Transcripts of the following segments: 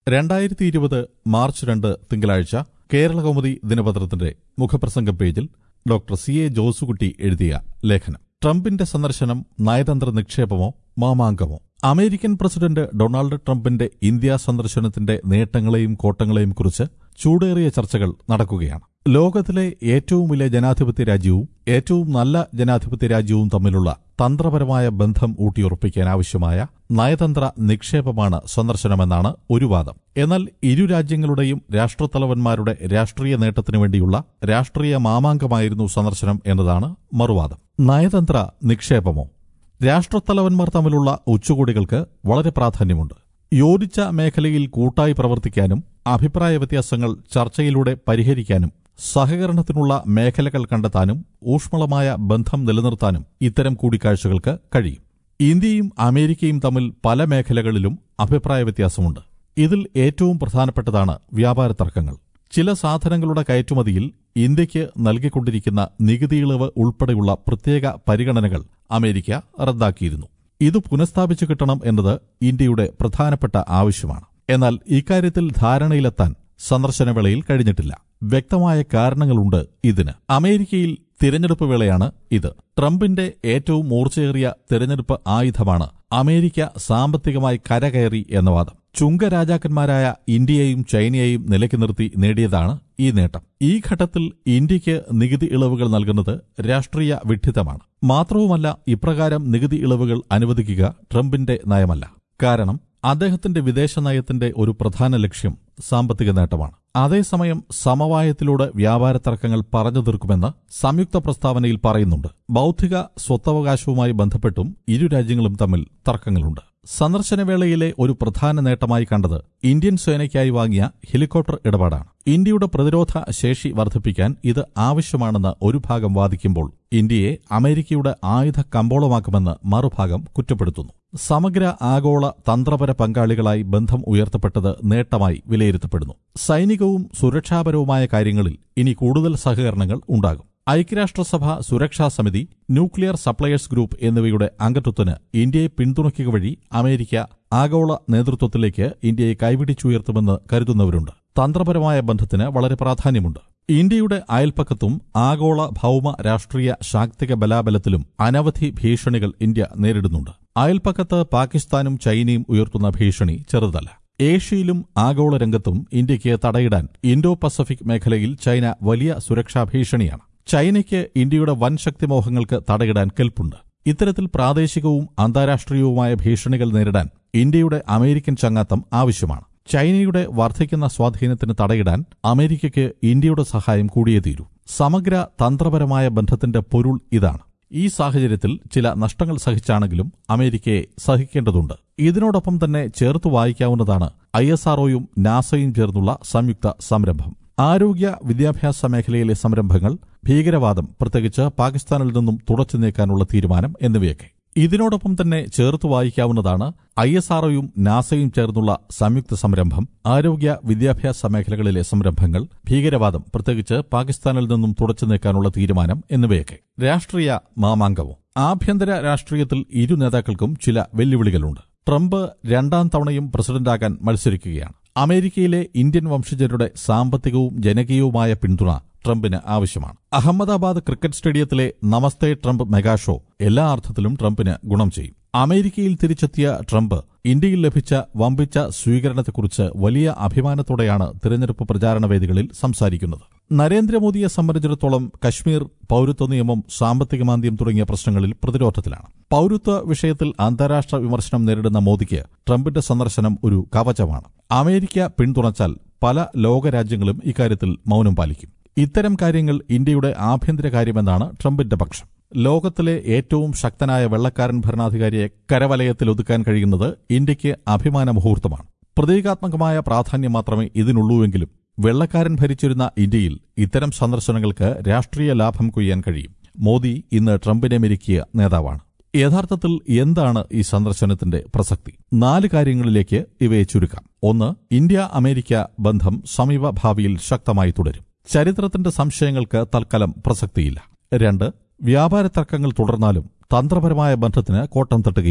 രണ്ടായിരത്തി ഇരുപത് മാർച്ച് രണ്ട് തിങ്കളാഴ്ച കേരളകൗമുദി ദിനപത്രത്തിന്റെ മുഖപ്രസംഗ പേജിൽ ഡോക്ടർ സി എ ജോസുകുട്ടി എഴുതിയ ലേഖനം ട്രംപിന്റെ സന്ദർശനം നയതന്ത്ര നിക്ഷേപമോ മാമാങ്കമോ അമേരിക്കൻ പ്രസിഡന്റ് ഡൊണാൾഡ് ട്രംപിന്റെ ഇന്ത്യ സന്ദർശനത്തിന്റെ നേട്ടങ്ങളെയും കോട്ടങ്ങളെയും കുറിച്ച് ചൂടേറിയ ചർച്ചകൾ നടക്കുകയാണ് ലോകത്തിലെ ഏറ്റവും വലിയ ജനാധിപത്യ രാജ്യവും ഏറ്റവും നല്ല ജനാധിപത്യ രാജ്യവും തമ്മിലുള്ള തന്ത്രപരമായ ബന്ധം ഊട്ടിയുറപ്പിക്കാൻ ആവശ്യമായ നയതന്ത്ര നിക്ഷേപമാണ് സന്ദർശനമെന്നാണ് ഒരു വാദം എന്നാൽ ഇരു രാജ്യങ്ങളുടെയും രാഷ്ട്രത്തലവന്മാരുടെ രാഷ്ട്രീയ നേട്ടത്തിനു വേണ്ടിയുള്ള രാഷ്ട്രീയ മാമാങ്കമായിരുന്നു സന്ദർശനം എന്നതാണ് മറുവാദം നയതന്ത്ര നിക്ഷേപമോ രാഷ്ട്രത്തലവന്മാർ തമ്മിലുള്ള ഉച്ചകോടികൾക്ക് വളരെ പ്രാധാന്യമുണ്ട് യോജിച്ച മേഖലയിൽ കൂട്ടായി പ്രവർത്തിക്കാനും അഭിപ്രായ വ്യത്യാസങ്ങൾ ചർച്ചയിലൂടെ പരിഹരിക്കാനും സഹകരണത്തിനുള്ള മേഖലകൾ കണ്ടെത്താനും ഊഷ്മളമായ ബന്ധം നിലനിർത്താനും ഇത്തരം കൂടിക്കാഴ്ചകൾക്ക് കഴിയും ഇന്ത്യയും അമേരിക്കയും തമ്മിൽ പല മേഖലകളിലും അഭിപ്രായ വ്യത്യാസമുണ്ട് ഇതിൽ ഏറ്റവും പ്രധാനപ്പെട്ടതാണ് വ്യാപാര തർക്കങ്ങൾ ചില സാധനങ്ങളുടെ കയറ്റുമതിയിൽ ഇന്ത്യയ്ക്ക് നൽകിക്കൊണ്ടിരിക്കുന്ന നികുതി ഇളവ് ഉൾപ്പെടെയുള്ള പ്രത്യേക പരിഗണനകൾ അമേരിക്ക റദ്ദാക്കിയിരുന്നു ഇത് പുനഃസ്ഥാപിച്ചു കിട്ടണം എന്നത് ഇന്ത്യയുടെ പ്രധാനപ്പെട്ട ആവശ്യമാണ് എന്നാൽ ഇക്കാര്യത്തിൽ ധാരണയിലെത്താൻ സന്ദർശനവേളയിൽ കഴിഞ്ഞിട്ടില്ല വ്യക്തമായ കാരണങ്ങളുണ്ട് ഇതിന് അമേരിക്കയിൽ തിരഞ്ഞെടുപ്പ് വേളയാണ് ഇത് ട്രംപിന്റെ ഏറ്റവും മൂർച്ചയേറിയ തിരഞ്ഞെടുപ്പ് ആയുധമാണ് അമേരിക്ക സാമ്പത്തികമായി കരകയറി എന്ന വാദം ചുങ്കരാജാക്കന്മാരായ ഇന്ത്യയെയും ചൈനയെയും നിലയ്ക്ക് നിർത്തി നേടിയതാണ് ഈ നേട്ടം ഈ ഘട്ടത്തിൽ ഇന്ത്യയ്ക്ക് നികുതി ഇളവുകൾ നൽകുന്നത് രാഷ്ട്രീയ വിഡ്ഢിത്തമാണ് മാത്രവുമല്ല ഇപ്രകാരം നികുതി ഇളവുകൾ അനുവദിക്കുക ട്രംപിന്റെ നയമല്ല കാരണം അദ്ദേഹത്തിന്റെ വിദേശ നയത്തിന്റെ ഒരു പ്രധാന ലക്ഷ്യം സാമ്പത്തിക നേട്ടമാണ് അതേസമയം സമവായത്തിലൂടെ വ്യാപാര തർക്കങ്ങൾ പറഞ്ഞു തീർക്കുമെന്ന് സംയുക്ത പ്രസ്താവനയിൽ പറയുന്നുണ്ട് ബൌദ്ധിക സ്വത്തവകാശവുമായി ബന്ധപ്പെട്ടും ഇരു രാജ്യങ്ങളും തമ്മിൽ തർക്കങ്ങളുണ്ട് സന്ദർശനവേളയിലെ ഒരു പ്രധാന നേട്ടമായി കണ്ടത് ഇന്ത്യൻ സേനയ്ക്കായി വാങ്ങിയ ഹെലികോപ്റ്റർ ഇടപാടാണ് ഇന്ത്യയുടെ പ്രതിരോധ ശേഷി വർദ്ധിപ്പിക്കാൻ ഇത് ആവശ്യമാണെന്ന് ഒരു ഭാഗം വാദിക്കുമ്പോൾ ഇന്ത്യയെ അമേരിക്കയുടെ ആയുധ കമ്പോളമാക്കുമെന്ന് മറുഭാഗം കുറ്റപ്പെടുത്തുന്നു സമഗ്ര ആഗോള തന്ത്രപര പങ്കാളികളായി ബന്ധം ഉയർത്തപ്പെട്ടത് നേട്ടമായി വിലയിരുത്തപ്പെടുന്നു സൈനികവും സുരക്ഷാപരവുമായ കാര്യങ്ങളിൽ ഇനി കൂടുതൽ സഹകരണങ്ങൾ ഉണ്ടാകും ഐക്യരാഷ്ട്രസഭ സുരക്ഷാ സമിതി ന്യൂക്ലിയർ സപ്ലയേഴ്സ് ഗ്രൂപ്പ് എന്നിവയുടെ അംഗത്വത്തിന് ഇന്ത്യയെ പിന്തുണയ്ക്കുക വഴി അമേരിക്ക ആഗോള നേതൃത്വത്തിലേക്ക് ഇന്ത്യയെ കൈപിടിച്ചുയർത്തുമെന്ന് കരുതുന്നവരുണ്ട് തന്ത്രപരമായ ബന്ധത്തിന് വളരെ പ്രാധാന്യമുണ്ട് ഇന്ത്യയുടെ അയൽപ്പക്കത്തും ആഗോള ഭൌമ രാഷ്ട്രീയ ശാക്തിക ബലാബലത്തിലും അനവധി ഭീഷണികൾ ഇന്ത്യ നേരിടുന്നുണ്ട് അയൽപ്പക്കത്ത് പാകിസ്ഥാനും ചൈനയും ഉയർത്തുന്ന ഭീഷണി ചെറുതല്ല ഏഷ്യയിലും ആഗോള രംഗത്തും ഇന്ത്യയ്ക്ക് തടയിടാൻ ഇൻഡോ പസഫിക് മേഖലയിൽ ചൈന വലിയ സുരക്ഷാ ഭീഷണിയാണ് ചൈനയ്ക്ക് ഇന്ത്യയുടെ വൻ ശക്തിമോഹങ്ങൾക്ക് തടയിടാൻ കെൽപ്പുണ്ട് ഇത്തരത്തിൽ പ്രാദേശികവും അന്താരാഷ്ട്രീയവുമായ ഭീഷണികൾ നേരിടാൻ ഇന്ത്യയുടെ അമേരിക്കൻ ചങ്ങാത്തം ആവശ്യമാണ് ചൈനയുടെ വർദ്ധിക്കുന്ന സ്വാധീനത്തിന് തടയിടാൻ അമേരിക്കയ്ക്ക് ഇന്ത്യയുടെ സഹായം കൂടിയേ തീരൂ സമഗ്ര തന്ത്രപരമായ ബന്ധത്തിന്റെ പൊരുൾ ഇതാണ് ഈ സാഹചര്യത്തിൽ ചില നഷ്ടങ്ങൾ സഹിച്ചാണെങ്കിലും അമേരിക്കയെ സഹിക്കേണ്ടതുണ്ട് ഇതിനോടൊപ്പം തന്നെ ചേർത്ത് വായിക്കാവുന്നതാണ് ഐ എസ് ആർഒയും നാസയും ചേർന്നുള്ള സംയുക്ത സംരംഭം ആരോഗ്യ വിദ്യാഭ്യാസ മേഖലയിലെ സംരംഭങ്ങൾ ഭീകരവാദം പ്രത്യേകിച്ച് പാകിസ്ഥാനിൽ നിന്നും തുടച്ചു നീക്കാനുള്ള തീരുമാനം എന്നിവയൊക്കെ ഇതിനോടൊപ്പം തന്നെ ചേർത്ത് വായിക്കാവുന്നതാണ് ഐ എസ് ആർഒയും നാസയും ചേർന്നുള്ള സംയുക്ത സംരംഭം ആരോഗ്യ വിദ്യാഭ്യാസ മേഖലകളിലെ സംരംഭങ്ങൾ ഭീകരവാദം പ്രത്യേകിച്ച് പാകിസ്ഥാനിൽ നിന്നും തുടച്ചു നീക്കാനുള്ള തീരുമാനം എന്നിവയൊക്കെ രാഷ്ട്രീയ മാമാങ്കമോ ആഭ്യന്തര രാഷ്ട്രീയത്തിൽ ഇരു നേതാക്കൾക്കും ചില വെല്ലുവിളികളുണ്ട് ട്രംപ് രണ്ടാം തവണയും പ്രസിഡന്റാകാൻ മത്സരിക്കുകയാണ് അമേരിക്കയിലെ ഇന്ത്യൻ വംശജരുടെ സാമ്പത്തികവും ജനകീയവുമായ പിന്തുണ ട്രംപിന് ആവശ്യമാണ് അഹമ്മദാബാദ് ക്രിക്കറ്റ് സ്റ്റേഡിയത്തിലെ നമസ്തേ ട്രംപ് മെഗാ ഷോ എല്ലാ അർത്ഥത്തിലും ട്രംപിന് ഗുണം ചെയ്യും അമേരിക്കയിൽ തിരിച്ചെത്തിയ ട്രംപ് ഇന്ത്യയിൽ ലഭിച്ച വമ്പിച്ച സ്വീകരണത്തെക്കുറിച്ച് വലിയ അഭിമാനത്തോടെയാണ് തിരഞ്ഞെടുപ്പ് പ്രചാരണ വേദികളിൽ സംസാരിക്കുന്നത് നരേന്ദ്രമോദിയെ സംബന്ധിച്ചിടത്തോളം കശ്മീർ പൌരത്വ നിയമം സാമ്പത്തിക മാന്ദ്യം തുടങ്ങിയ പ്രശ്നങ്ങളിൽ പ്രതിരോധത്തിലാണ് പൌരത്വ വിഷയത്തിൽ അന്താരാഷ്ട്ര വിമർശനം നേരിടുന്ന മോദിക്ക് ട്രംപിന്റെ സന്ദർശനം ഒരു കവചമാണ് അമേരിക്ക പിന്തുണച്ചാൽ പല ലോകരാജ്യങ്ങളും ഇക്കാര്യത്തിൽ മൌനം പാലിക്കും ഇത്തരം കാര്യങ്ങൾ ഇന്ത്യയുടെ ആഭ്യന്തര കാര്യമെന്നാണ് ട്രംപിന്റെ പക്ഷം ലോകത്തിലെ ഏറ്റവും ശക്തനായ വെള്ളക്കാരൻ ഭരണാധികാരിയെ കരവലയത്തിൽ ഒതുക്കാൻ കഴിയുന്നത് ഇന്ത്യയ്ക്ക് അഭിമാന മുഹൂർത്തമാണ് പ്രതീകാത്മകമായ പ്രാധാന്യം മാത്രമേ ഇതിനുള്ളൂവെങ്കിലും വെള്ളക്കാരൻ ഭരിച്ചിരുന്ന ഇന്ത്യയിൽ ഇത്തരം സന്ദർശനങ്ങൾക്ക് രാഷ്ട്രീയ ലാഭം കൊയ്യാൻ കഴിയും മോദി ഇന്ന് ട്രംപിനെ മെരുക്കിയ നേതാവാണ് യഥാർത്ഥത്തിൽ എന്താണ് ഈ സന്ദർശനത്തിന്റെ പ്രസക്തി നാല് കാര്യങ്ങളിലേക്ക് ഇവയെ ചുരുക്കാം ഒന്ന് ഇന്ത്യ അമേരിക്ക ബന്ധം സമീപ ഭാവിയിൽ ശക്തമായി തുടരും ചരിത്രത്തിന്റെ സംശയങ്ങൾക്ക് തൽക്കാലം പ്രസക്തിയില്ല രണ്ട് വ്യാപാര തർക്കങ്ങൾ തുടർന്നാലും തന്ത്രപരമായ ബന്ധത്തിന് കോട്ടം തട്ടുകയില്ല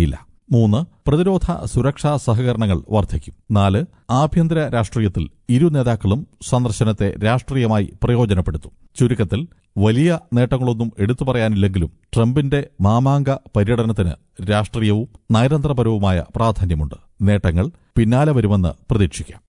മൂന്ന് പ്രതിരോധ സുരക്ഷാ സഹകരണങ്ങൾ വർദ്ധിക്കും നാല് ആഭ്യന്തര രാഷ്ട്രീയത്തിൽ ഇരു നേതാക്കളും സന്ദർശനത്തെ രാഷ്ട്രീയമായി പ്രയോജനപ്പെടുത്തും ചുരുക്കത്തിൽ വലിയ നേട്ടങ്ങളൊന്നും എടുത്തു പറയാനില്ലെങ്കിലും ട്രംപിന്റെ മാമാങ്ക പര്യടനത്തിന് രാഷ്ട്രീയവും നയതന്ത്രപരവുമായ പ്രാധാന്യമുണ്ട് നേട്ടങ്ങൾ പിന്നാലെ വരുമെന്ന് പ്രതീക്ഷിക്കാം